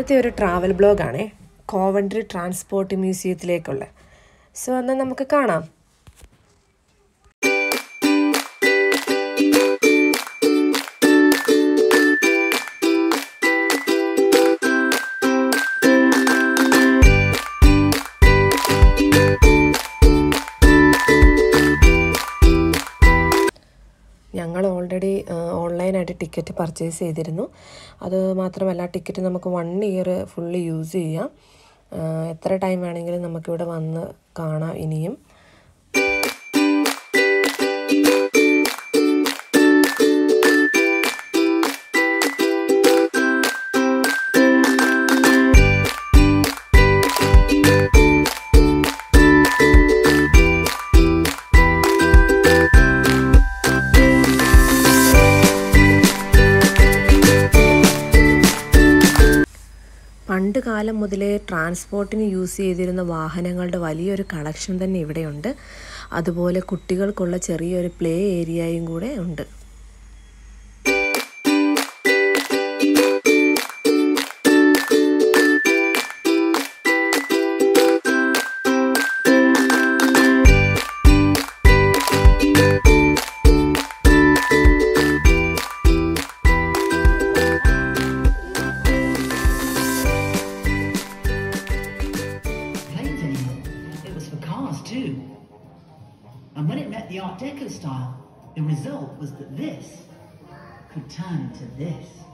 ഇന്നത്തെ ഒരു ട്രാവൽ ബ്ലോഗാണേ കോവൻട്രി ട്രാൻസ്പോർട്ട് മ്യൂസിയത്തിലേക്കുള്ള സോ എന്നാൽ നമുക്ക് കാണാം ഞങ്ങൾ ഓൾറെഡി ഓൺലൈനായിട്ട് ടിക്കറ്റ് പർച്ചേസ് ചെയ്തിരുന്നു അത് മാത്രമല്ല ടിക്കറ്റ് നമുക്ക് വൺ ഇയർ ഫുള്ള് യൂസ് ചെയ്യാം ആ, എത്ര ടൈം വേണമെങ്കിലും നമുക്കിവിടെ വന്ന് കാണാം ഇനിയും പണ്ട് കാലം മുതലേ ട്രാൻസ്പോർട്ടിന് യൂസ് ചെയ്തിരുന്ന വാഹനങ്ങളുടെ വലിയൊരു കളക്ഷൻ തന്നെ ഇവിടെയുണ്ട് അതുപോലെ കുട്ടികൾക്കുള്ള ചെറിയൊരു പ്ലേ ഏരിയയും കൂടെ ഉണ്ട് planes anymore. It was for cars too. And when it met the Art Deco style, the result was that this could turn into this.